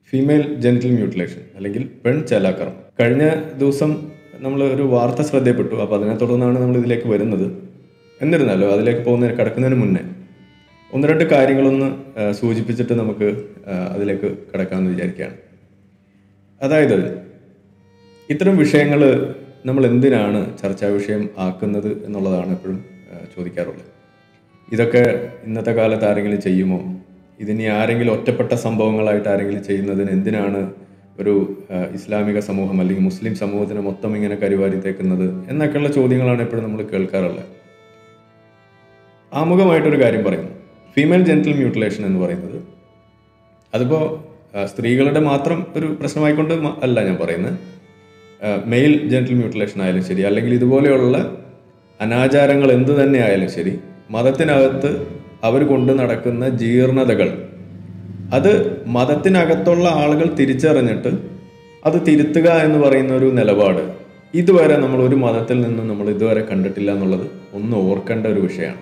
female genital mutilation അല്ലെങ്കിൽ പെൺ ചലാകർമ്മം കഴിഞ്ഞ ദിവസം നമ്മൾ ഒരു വാർത്ത ശ്രദ്ധയപ്പെട്ടു അപ്പോൾ അതിനെ തുടർന്നാണ് നമ്മൾ ഇതിലേക്ക് വരുന്നത് എന്നിരുന്നാലോ അതിലേക്ക് പോകുന്നതിന് കടക്കുന്നതിന് മുന്നേ ഒന്ന് രണ്ട് കാര്യങ്ങളൊന്ന് ആ, സൂചിപ്പിച്ചിട്ട് നമുക്ക് ആ, അതിലേക്ക് കടക്കാമെന്ന് വിചാരിക്കുകയാണ് അതായത് ഇത്തരം വിഷയങ്ങൾ നമ്മൾ എന്തിനാണ് ചർച്ചാ വിഷയം ആക്കുന്നത് എന്നുള്ളതാണ് എപ്പോഴും ആ, ചോദിക്കാറുള്ളത് ഇതൊക്കെ ഇന്നത്തെ കാലത്ത് ആരെങ്കിലും ചെയ്യുമോ ഇതിനി ആരെങ്കിലും ഒറ്റപ്പെട്ട സംഭവങ്ങളായിട്ട് ആരെങ്കിലും ചെയ്യുന്നതിന് എന്തിനാണ് ഒരു ആ, ഇസ്ലാമിക സമൂഹം അല്ലെങ്കിൽ മുസ്ലിം സമൂഹത്തിന് മൊത്തം ഇങ്ങനെ കരിവാരി തേക്കുന്നത് എന്നൊക്കെയുള്ള ചോദ്യങ്ങളാണ് എപ്പോഴും നമ്മൾ കേൾക്കാറുള്ളത് ആമുഖമായിട്ടൊരു കാര്യം പറയുന്നു ഫീമെയിൽ ജെനിറ്റൽ മ്യൂട്ടിലേഷൻ എന്ന് പറയുന്നത് അതിപ്പോൾ സ്ത്രീകളുടെ മാത്രം ഒരു പ്രശ്നമായിക്കൊണ്ട് മ- അല്ല ഞാൻ പറയുന്നത് മെയിൽ ജെനിറ്റൽ മ്യൂട്ടിലേഷൻ ആയാലും ശരി അല്ലെങ്കിൽ ഇതുപോലെയുള്ള അനാചാരങ്ങൾ എന്ത് തന്നെ ആയാലും ശരി മതത്തിനകത്ത് അവർ കൊണ്ട് നടക്കുന്ന ജീർണതകൾ അത് മതത്തിനകത്തുള്ള ആളുകൾ തിരിച്ചറിഞ്ഞിട്ട് അത് തിരുത്തുക എന്ന് പറയുന്ന ഒരു നിലപാട് ഇതുവരെ നമ്മൾ ഒരു മതത്തിൽ നിന്നും നമ്മൾ ഇതുവരെ കണ്ടിട്ടില്ല എന്നുള്ളത് ഒന്ന് ഓർക്കേണ്ട ഒരു വിഷയമാണ്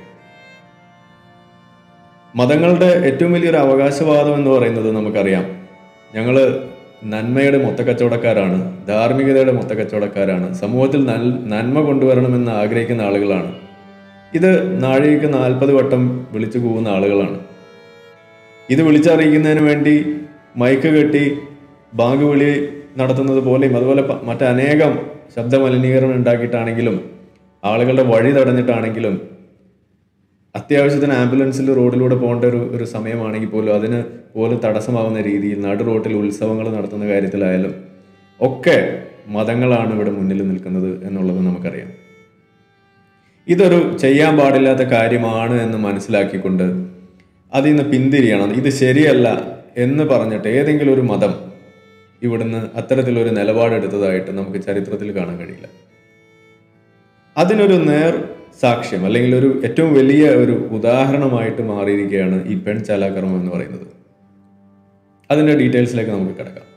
മതങ്ങളുടെ ഏറ്റവും വലിയൊരു അവകാശവാദം എന്ന് പറയുന്നത് നമുക്കറിയാം ഞങ്ങൾ നന്മയുടെ മൊത്തക്കച്ചവടക്കാരാണ് ധാർമ്മികതയുടെ മൊത്തക്കച്ചവടക്കാരാണ് സമൂഹത്തിൽ നൽ- നന്മ കൊണ്ടുവരണമെന്ന് ആഗ്രഹിക്കുന്ന ആളുകളാണ് ഇത് നാഴികയ്ക്ക് നാൽപ്പത് വട്ടം വിളിച്ചു കൂവുന്ന ആളുകളാണ് ഇത് വിളിച്ചറിയിക്കുന്നതിന് വേണ്ടി മൈക്ക് കെട്ടി ബാങ്ക് വിളി നടത്തുന്നത് പോലെയും അതുപോലെ പ- മറ്റനേകം ശബ്ദ മലിനീകരണം ഉണ്ടാക്കിയിട്ടാണെങ്കിലും ആളുകളുടെ വഴി തടഞ്ഞിട്ടാണെങ്കിലും അത്യാവശ്യത്തിന് ആംബുലൻസിൽ റോഡിലൂടെ പോകേണ്ട ഒരു ഒരു സമയമാണെങ്കിൽ പോലും അതിന് പോലും തടസ്സമാവുന്ന രീതിയിൽ നടു റോട്ടിൽ ഉത്സവങ്ങൾ നടത്തുന്ന കാര്യത്തിലായാലും ഒക്കെ മതങ്ങളാണ് ഇവിടെ മുന്നിൽ നിൽക്കുന്നത് എന്നുള്ളത് നമുക്കറിയാം ഇതൊരു ചെയ്യാൻ പാടില്ലാത്ത കാര്യമാണ് എന്ന് മനസ്സിലാക്കിക്കൊണ്ട് അതിൽ നിന്ന് പിന്തിരിയണം ഇത് ശരിയല്ല എന്ന് പറഞ്ഞിട്ട് ഏതെങ്കിലും ഒരു മതം ഇവിടുന്ന് അത്തരത്തിലൊരു നിലപാടെടുത്തതായിട്ട് നമുക്ക് ചരിത്രത്തിൽ കാണാൻ കഴിയില്ല അതിനൊരു നേർ സാക്ഷ്യം അല്ലെങ്കിൽ ഒരു ഏറ്റവും വലിയ ഒരു ഉദാഹരണമായിട്ട് മാറിയിരിക്കുകയാണ് ഈ പെൺ ചാലാകർമ്മം എന്ന് പറയുന്നത് അതിൻ്റെ ഡീറ്റെയിൽസിലേക്ക് നമുക്ക് കിടക്കാം